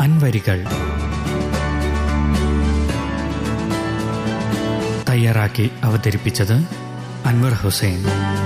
അൻവരികൾ തയ്യാറാക്കി അവതരിപ്പിച്ചത് അൻവർ ഹുസൈൻ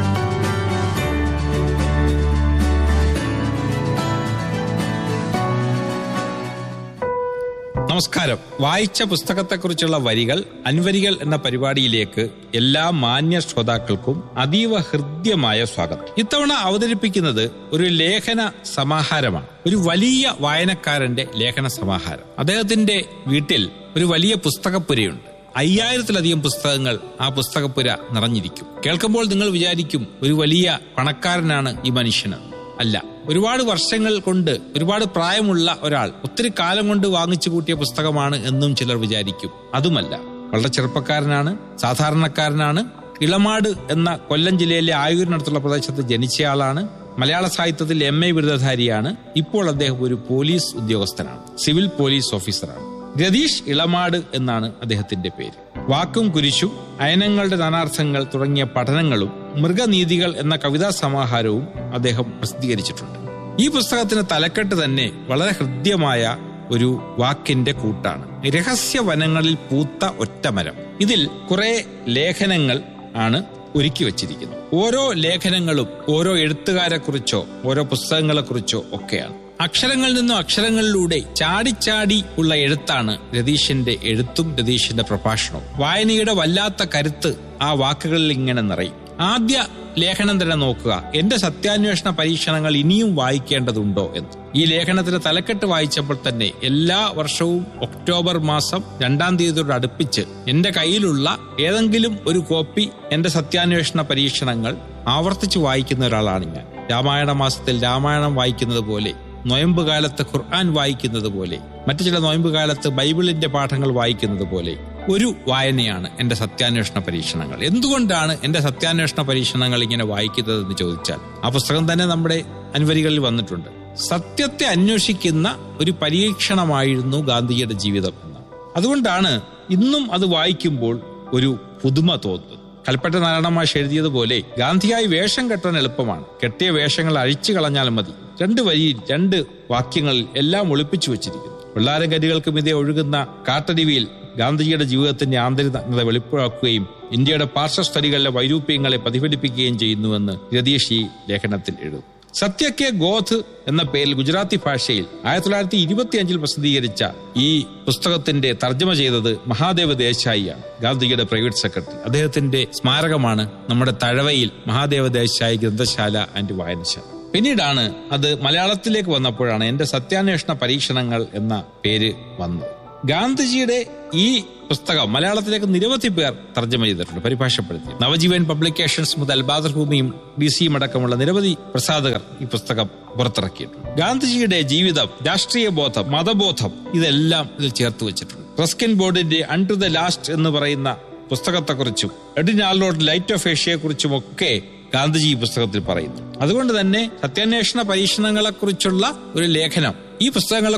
നമസ്കാരം വായിച്ച പുസ്തകത്തെക്കുറിച്ചുള്ള വരികൾ അൻവരികൾ എന്ന പരിപാടിയിലേക്ക് എല്ലാ മാന്യ ശ്രോതാക്കൾക്കും അതീവ ഹൃദ്യമായ സ്വാഗതം ഇത്തവണ അവതരിപ്പിക്കുന്നത് ഒരു ലേഖന സമാഹാരമാണ് ഒരു വലിയ വായനക്കാരന്റെ ലേഖന സമാഹാരം അദ്ദേഹത്തിന്റെ വീട്ടിൽ ഒരു വലിയ പുസ്തകപ്പുരയുണ്ട് അയ്യായിരത്തിലധികം പുസ്തകങ്ങൾ ആ പുസ്തകപ്പുര നിറഞ്ഞിരിക്കും കേൾക്കുമ്പോൾ നിങ്ങൾ വിചാരിക്കും ഒരു വലിയ പണക്കാരനാണ് ഈ മനുഷ്യന് അല്ല ഒരുപാട് വർഷങ്ങൾ കൊണ്ട് ഒരുപാട് പ്രായമുള്ള ഒരാൾ ഒത്തിരി കാലം കൊണ്ട് വാങ്ങിച്ചു കൂട്ടിയ പുസ്തകമാണ് എന്നും ചിലർ വിചാരിക്കും അതുമല്ല വളരെ ചെറുപ്പക്കാരനാണ് സാധാരണക്കാരനാണ് ഇളമാട് എന്ന കൊല്ലം ജില്ലയിലെ ആയൂരിനടുത്തുള്ള പ്രദേശത്ത് ജനിച്ചയാളാണ് മലയാള സാഹിത്യത്തിൽ എം എ ബിരുദധാരിയാണ് ഇപ്പോൾ അദ്ദേഹം ഒരു പോലീസ് ഉദ്യോഗസ്ഥനാണ് സിവിൽ പോലീസ് ഓഫീസറാണ് രതീഷ് ഇളമാട് എന്നാണ് അദ്ദേഹത്തിന്റെ പേര് വാക്കും കുരിശും അയനങ്ങളുടെ നാനാർത്ഥങ്ങൾ തുടങ്ങിയ പഠനങ്ങളും മൃഗനീതികൾ എന്ന കവിതാ സമാഹാരവും അദ്ദേഹം പ്രസിദ്ധീകരിച്ചിട്ടുണ്ട് ഈ പുസ്തകത്തിന് തലക്കെട്ട് തന്നെ വളരെ ഹൃദ്യമായ ഒരു വാക്കിന്റെ കൂട്ടാണ് രഹസ്യ വനങ്ങളിൽ പൂത്ത ഒറ്റമരം ഇതിൽ കുറെ ലേഖനങ്ങൾ ആണ് ഒരുക്കി വച്ചിരിക്കുന്നത് ഓരോ ലേഖനങ്ങളും ഓരോ എഴുത്തുകാരെ കുറിച്ചോ ഓരോ പുസ്തകങ്ങളെ കുറിച്ചോ ഒക്കെയാണ് അക്ഷരങ്ങളിൽ നിന്നും അക്ഷരങ്ങളിലൂടെ ചാടിച്ചാടി ഉള്ള എഴുത്താണ് രതീഷിന്റെ എഴുത്തും രതീഷിന്റെ പ്രഭാഷണവും വായനയുടെ വല്ലാത്ത കരുത്ത് ആ വാക്കുകളിൽ ഇങ്ങനെ നിറയും ആദ്യ ലേഖനം തന്നെ നോക്കുക എന്റെ സത്യാന്വേഷണ പരീക്ഷണങ്ങൾ ഇനിയും വായിക്കേണ്ടതുണ്ടോ എന്ന് ഈ ലേഖനത്തിന്റെ തലക്കെട്ട് വായിച്ചപ്പോൾ തന്നെ എല്ലാ വർഷവും ഒക്ടോബർ മാസം രണ്ടാം തീയതിയോട് അടുപ്പിച്ച് എന്റെ കയ്യിലുള്ള ഏതെങ്കിലും ഒരു കോപ്പി എന്റെ സത്യാന്വേഷണ പരീക്ഷണങ്ങൾ ആവർത്തിച്ച് വായിക്കുന്ന ഒരാളാണ് ഞാൻ രാമായണ മാസത്തിൽ രാമായണം വായിക്കുന്നത് പോലെ നൊയമ്പ് കാലത്ത് ഖുർആൻ വായിക്കുന്നത് പോലെ മറ്റു ചില നൊയമ്പ് കാലത്ത് ബൈബിളിന്റെ പാഠങ്ങൾ വായിക്കുന്നത് പോലെ ഒരു വായനയാണ് എന്റെ സത്യാന്വേഷണ പരീക്ഷണങ്ങൾ എന്തുകൊണ്ടാണ് എന്റെ സത്യാന്വേഷണ പരീക്ഷണങ്ങൾ ഇങ്ങനെ വായിക്കുന്നത് എന്ന് ചോദിച്ചാൽ ആ പുസ്തകം തന്നെ നമ്മുടെ അൻവരികളിൽ വന്നിട്ടുണ്ട് സത്യത്തെ അന്വേഷിക്കുന്ന ഒരു പരീക്ഷണമായിരുന്നു ഗാന്ധിജിയുടെ ജീവിതം എന്നാണ് അതുകൊണ്ടാണ് ഇന്നും അത് വായിക്കുമ്പോൾ ഒരു പുതുമ തോന്നുന്നത് കൽപ്പറ്റ നാരായണ മാഷ് എഴുതിയതുപോലെ ഗാന്ധിയായി വേഷം കെട്ടാൻ എളുപ്പമാണ് കെട്ടിയ വേഷങ്ങൾ അഴിച്ചു കളഞ്ഞാൽ മതി രണ്ട് വരിയിൽ രണ്ട് വാക്യങ്ങളിൽ എല്ലാം ഒളിപ്പിച്ചു വെച്ചിരിക്കുന്നു വെള്ളാരങ്കരികൾക്ക് മിതേ ഒഴുകുന്ന കാട്ടരുവിയിൽ ഗാന്ധിജിയുടെ ജീവിതത്തിന്റെ ആന്തരികത വെളിപ്പാക്കുകയും ഇന്ത്യയുടെ പാർശ്വസ്ഥലികളിലെ വൈരൂപ്യങ്ങളെ പ്രതിഫലിപ്പിക്കുകയും ചെയ്യുന്നുവെന്ന് രതീഷ് ഈ ലേഖനത്തിൽ എഴുതും സത്യക്കെ ഗോധ് എന്ന പേരിൽ ഗുജറാത്തി ഭാഷയിൽ ആയിരത്തി തൊള്ളായിരത്തി ഇരുപത്തിയഞ്ചിൽ പ്രസിദ്ധീകരിച്ച ഈ പുസ്തകത്തിന്റെ തർജ്ജമ ചെയ്തത് മഹാദേവ ദേശായിയാണ് ഗാന്ധിജിയുടെ പ്രൈവറ്റ് സെക്രട്ടറി അദ്ദേഹത്തിന്റെ സ്മാരകമാണ് നമ്മുടെ തഴവയിൽ മഹാദേവ ദേശായി ഗ്രന്ഥശാല ആൻഡ് വായനശാല പിന്നീടാണ് അത് മലയാളത്തിലേക്ക് വന്നപ്പോഴാണ് എന്റെ സത്യാന്വേഷണ പരീക്ഷണങ്ങൾ എന്ന പേര് വന്നത് ഗാന്ധിജിയുടെ ഈ പുസ്തകം മലയാളത്തിലേക്ക് നിരവധി പേർ തർജ്ജമ ചെയ്തിട്ടുണ്ട് പരിഭാഷപ്പെടുത്തി നവജീവൻ പബ്ലിക്കേഷൻസ് മുതൽ ബാദർഭൂമിയും ഡി സിയും അടക്കമുള്ള നിരവധി പ്രസാധകർ ഈ പുസ്തകം പുറത്തിറക്കിയിട്ടുണ്ട് ഗാന്ധിജിയുടെ ജീവിതം രാഷ്ട്രീയ ബോധം മതബോധം ഇതെല്ലാം ഇതിൽ ചേർത്ത് വെച്ചിട്ടുണ്ട് റസ്കിൻ ബോർഡിന്റെ അൺ ടു ദ ലാസ്റ്റ് എന്ന് പറയുന്ന പുസ്തകത്തെക്കുറിച്ചും എഡിനാൾറോഡ് ലൈറ്റ് ഓഫ് ഏഷ്യയെക്കുറിച്ചും ഒക്കെ ഗാന്ധിജി ഈ പുസ്തകത്തിൽ പറയുന്നു അതുകൊണ്ട് തന്നെ സത്യാന്വേഷണ പരീക്ഷണങ്ങളെക്കുറിച്ചുള്ള ഒരു ലേഖനം ഈ പുസ്തകങ്ങളെ